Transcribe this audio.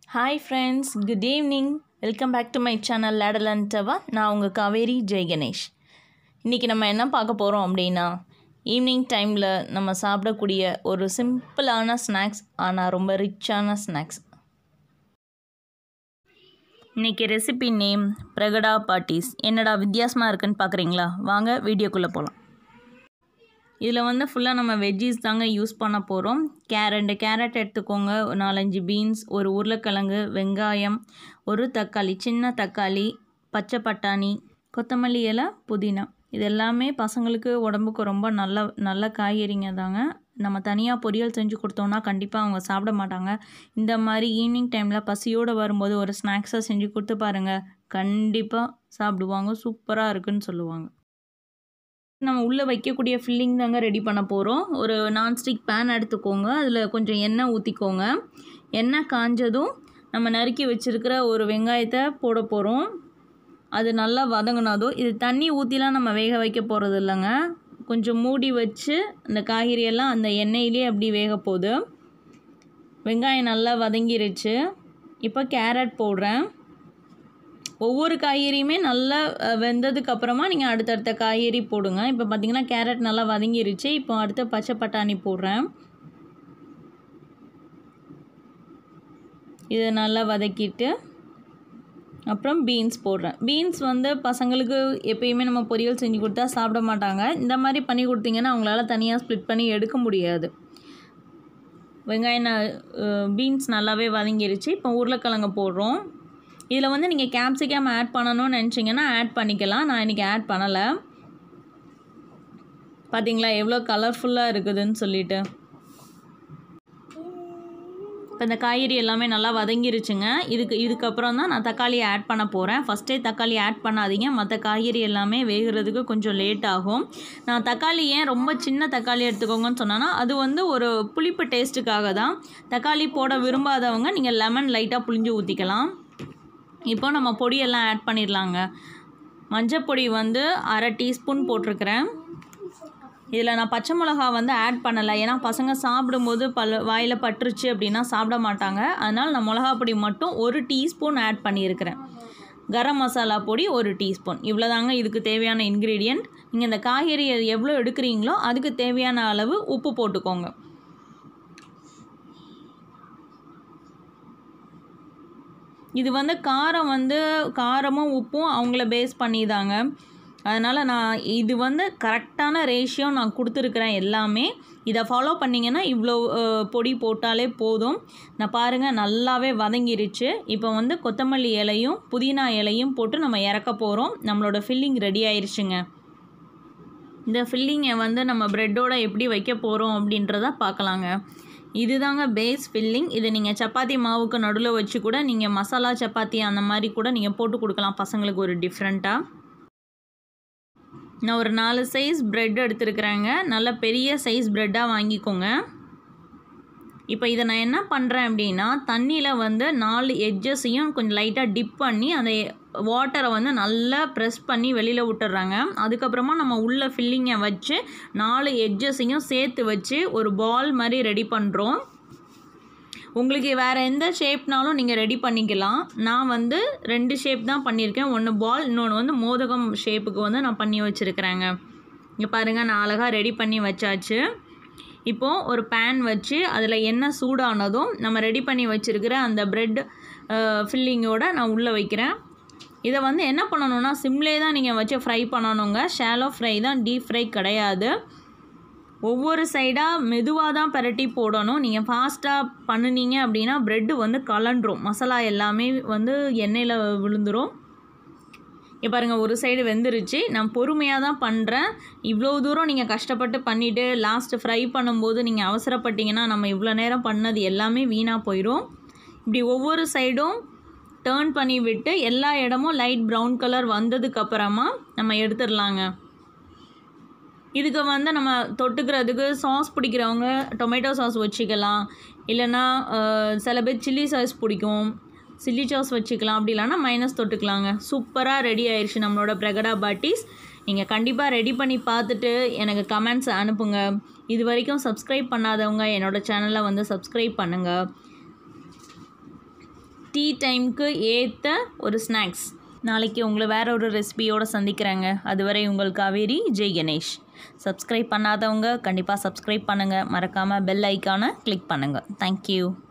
hi friends good evening welcome back to my channel ladle and tawa நான் உங்கள் காவேரி ஜெய் கணேஷ் இன்றைக்கி நம்ம என்ன பார்க்க போகிறோம் அப்படின்னா ஈவினிங் டைமில் நம்ம சாப்பிடக்கூடிய ஒரு சிம்பிளான ஸ்நாக்ஸ் ஆனால் ரொம்ப ரிச்சான ஸ்நாக்ஸ் இன்றைக்கி ரெசிபி நேம் பிரகடா பாட்டிஸ் என்னடா வித்தியாசமாக இருக்குன்னு பார்க்குறீங்களா வாங்க வீடியோக்குள்ளே போகலாம் இதில் வந்து ஃபுல்லாக நம்ம வெஜ்ஜீஸ் தாங்க யூஸ் பண்ண போகிறோம் கே ரெண்டு கேரட் எடுத்துக்கோங்க ஒரு நாலஞ்சு பீன்ஸ் ஒரு உருளைக்கிழங்கு வெங்காயம் ஒரு தக்காளி சின்ன தக்காளி பச்சை பட்டாணி கொத்தமல்லி இலை புதினா இது எல்லாமே பசங்களுக்கு உடம்புக்கு ரொம்ப நல்ல நல்ல காய்கறிங்க தாங்க நம்ம தனியாக பொரியல் செஞ்சு கொடுத்தோன்னா கண்டிப்பாக அவங்க சாப்பிட மாட்டாங்க இந்த மாதிரி ஈவினிங் டைமில் பசியோடு வரும்போது ஒரு ஸ்நாக்ஸாக செஞ்சு கொடுத்து பாருங்கள் கண்டிப்பாக சாப்பிடுவாங்க சூப்பராக இருக்குன்னு சொல்லுவாங்க நம்ம உள்ளே வைக்கக்கூடிய ஃபில்லிங் தாங்க ரெடி பண்ண போகிறோம் ஒரு நான்ஸ்டிக் பேன் எடுத்துக்கோங்க அதில் கொஞ்சம் எண்ணெய் ஊற்றிக்கோங்க எண்ணெய் காஞ்சதும் நம்ம நறுக்கி வச்சுருக்கிற ஒரு வெங்காயத்தை போட போகிறோம் அது நல்லா வதங்கினதும் இது தண்ணி ஊற்றிலாம் நம்ம வேக வைக்க போகிறது இல்லைங்க கொஞ்சம் மூடி வச்சு அந்த காய்கறியெல்லாம் அந்த எண்ணெயிலே அப்படி வேக போகுது வெங்காயம் நல்லா வதங்கிருச்சு இப்போ கேரட் போடுறேன் ஒவ்வொரு காய்கறியுமே நல்லா வெந்ததுக்கு அப்புறமா நீங்கள் அடுத்தடுத்த காய்கறி போடுங்க இப்போ பார்த்தீங்கன்னா கேரட் நல்லா வதங்கிருச்சு இப்போ அடுத்த பச்சை பட்டாணி போடுறேன் இதை நல்லா வதக்கிட்டு அப்புறம் பீன்ஸ் போடுறேன் பீன்ஸ் வந்து பசங்களுக்கு எப்பயுமே நம்ம பொரியல் செஞ்சு கொடுத்தா சாப்பிட மாட்டாங்க இந்த மாதிரி பண்ணி கொடுத்தீங்கன்னா அவங்களால தனியாக ஸ்ப்ளிட் பண்ணி எடுக்க முடியாது வெங்காயம் பீன்ஸ் நல்லாவே வதங்கிருச்சு இப்போ உருளைக்கிழங்கு போடுறோம் இதில் வந்து நீங்கள் கேப்சிகம் ஆட் பண்ணணும்னு நினச்சிங்கன்னா ஆட் பண்ணிக்கலாம் நான் இன்றைக்கி ஆட் பண்ணலை பார்த்தீங்களா எவ்வளோ கலர்ஃபுல்லாக இருக்குதுன்னு சொல்லிட்டு இப்போ இந்த காய்கறி எல்லாமே நல்லா வதங்கிருச்சுங்க இதுக்கு இதுக்கப்புறம் தான் நான் தக்காளி ஆட் பண்ண போகிறேன் ஃபஸ்ட்டே தக்காளி ஆட் பண்ணாதீங்க மற்ற காய்கறி எல்லாமே வேகிறதுக்கு கொஞ்சம் லேட் ஆகும் நான் தக்காளி ஏன் ரொம்ப சின்ன தக்காளி எடுத்துக்கோங்கன்னு சொன்னேன்னா அது வந்து ஒரு புளிப்பு டேஸ்ட்டுக்காக தான் தக்காளி போட விரும்பாதவங்க நீங்கள் லெமன் லைட்டாக புளிஞ்சு ஊற்றிக்கலாம் இப்போ நம்ம பொடியெல்லாம் ஆட் பண்ணிடலாங்க மஞ்சப்பொடி வந்து அரை டீஸ்பூன் போட்டிருக்கிறேன் இதில் நான் பச்சை மிளகா வந்து ஆட் பண்ணலை ஏன்னா பசங்க சாப்பிடும்போது பல் வாயில் பட்டுருச்சு அப்படின்னா சாப்பிட மாட்டாங்க அதனால் நான் மிளகா பொடி மட்டும் ஒரு டீஸ்பூன் ஆட் பண்ணியிருக்கிறேன் கரம் மசாலா பொடி ஒரு டீஸ்பூன் இவ்வளோதாங்க இதுக்கு தேவையான இன்க்ரீடியண்ட் நீங்கள் இந்த காய்கறி எவ்வளோ எடுக்கிறீங்களோ அதுக்கு தேவையான அளவு உப்பு போட்டுக்கோங்க இது வந்து காரம் வந்து காரமும் உப்பும் அவங்கள பேஸ் பண்ணி தாங்க அதனால் நான் இது வந்து கரெக்டான ரேஷியோ நான் கொடுத்துருக்குறேன் எல்லாமே இதை ஃபாலோ பண்ணிங்கன்னா இவ்வளோ பொடி போட்டாலே போதும் நான் பாருங்கள் நல்லாவே வதங்கிருச்சு இப்போ வந்து கொத்தமல்லி இலையும் புதினா இலையும் போட்டு நம்ம இறக்க போகிறோம் நம்மளோட ஃபில்லிங் ரெடி ஆயிடுச்சுங்க இந்த ஃபில்லிங்கை வந்து நம்ம ப்ரெட்டோட எப்படி வைக்க போகிறோம் அப்படின்றத பார்க்கலாங்க இதுதாங்க பேஸ் ஃபில்லிங் இது நீங்கள் சப்பாத்தி மாவுக்கு நடுவில் வச்சு கூட நீங்கள் மசாலா சப்பாத்தி அந்த மாதிரி கூட நீங்கள் போட்டு கொடுக்கலாம் பசங்களுக்கு ஒரு டிஃப்ரெண்ட்டாக நான் ஒரு நாலு சைஸ் ப்ரெட் எடுத்துருக்குறேங்க நல்ல பெரிய சைஸ் ப்ரெட்டாக வாங்கிக்கோங்க இப்போ இதை நான் என்ன பண்ணுறேன் அப்படின்னா தண்ணியில் வந்து நாலு எட்ஜஸையும் கொஞ்சம் லைட்டாக டிப் பண்ணி அந்த வாட்டரை வந்து நல்லா ப்ரெஸ் பண்ணி வெளியில் விட்டுறாங்க அதுக்கப்புறமா நம்ம உள்ள ஃபில்லிங்கை வச்சு நாலு எட்ஜஸையும் சேர்த்து வச்சு ஒரு பால் மாதிரி ரெடி பண்ணுறோம் உங்களுக்கு வேறு எந்த ஷேப்னாலும் நீங்கள் ரெடி பண்ணிக்கலாம் நான் வந்து ரெண்டு ஷேப் தான் பண்ணியிருக்கேன் ஒன்று பால் இன்னொன்று வந்து மோதகம் ஷேப்புக்கு வந்து நான் பண்ணி வச்சுருக்கிறேங்க இங்கே பாருங்கள் நான் அழகாக ரெடி பண்ணி வச்சாச்சு இப்போது ஒரு பேன் வச்சு அதில் எண்ணெய் சூடானதும் நம்ம ரெடி பண்ணி வச்சுருக்கிற அந்த ப்ரெட் ஃபில்லிங்கோடு நான் உள்ளே வைக்கிறேன் இதை வந்து என்ன பண்ணணுன்னா சிம்லே தான் நீங்கள் வச்சு ஃப்ரை பண்ணணுங்க ஷாலோ ஃப்ரை தான் டீப் ஃப்ரை கிடையாது ஒவ்வொரு சைடாக மெதுவாக தான் பரட்டி போடணும் நீங்கள் ஃபாஸ்ட்டாக பண்ணினீங்க அப்படின்னா ப்ரெட்டு வந்து கலண்டுரும் மசாலா எல்லாமே வந்து எண்ணெயில் விழுந்துடும் இப்போ பாருங்கள் ஒரு சைடு வெந்துருச்சு நான் பொறுமையாக தான் பண்ணுறேன் இவ்வளோ தூரம் நீங்கள் கஷ்டப்பட்டு பண்ணிவிட்டு லாஸ்ட்டு ஃப்ரை பண்ணும்போது நீங்கள் அவசரப்பட்டீங்கன்னா நம்ம இவ்வளோ நேரம் பண்ணது எல்லாமே வீணாக போயிடும் இப்படி ஒவ்வொரு சைடும் டேர்ன் பண்ணி விட்டு எல்லா இடமும் லைட் ப்ரௌன் கலர் வந்ததுக்கப்புறமா நம்ம எடுத்துடலாங்க இதுக்கு வந்து நம்ம தொட்டுக்கிறதுக்கு சாஸ் பிடிக்கிறவங்க டொமேட்டோ சாஸ் வச்சுக்கலாம் இல்லைன்னா சில பேர் சில்லி சாஸ் பிடிக்கும் சில்லி சாஸ் வச்சுக்கலாம் அப்படி இல்லைனா மைனஸ் தொட்டுக்கலாங்க சூப்பராக ரெடி ஆயிடுச்சு நம்மளோட பிரகடா பாட்டிஸ் நீங்கள் கண்டிப்பாக ரெடி பண்ணி பார்த்துட்டு எனக்கு கமெண்ட்ஸ் அனுப்புங்க இது வரைக்கும் சப்ஸ்கிரைப் பண்ணாதவங்க என்னோடய சேனலை வந்து சப்ஸ்கிரைப் பண்ணுங்கள் டீ டைமுக்கு ஏற்ற ஒரு ஸ்நாக்ஸ் நாளைக்கு உங்களை வேற ஒரு ரெசிபியோடு சந்திக்கிறேங்க அதுவரை உங்கள் காவேரி ஜெய் கணேஷ் சப்ஸ்கிரைப் பண்ணாதவங்க கண்டிப்பாக சப்ஸ்கிரைப் பண்ணுங்கள் மறக்காமல் பெல் ஐக்கானை கிளிக் பண்ணுங்கள் தேங்க்யூ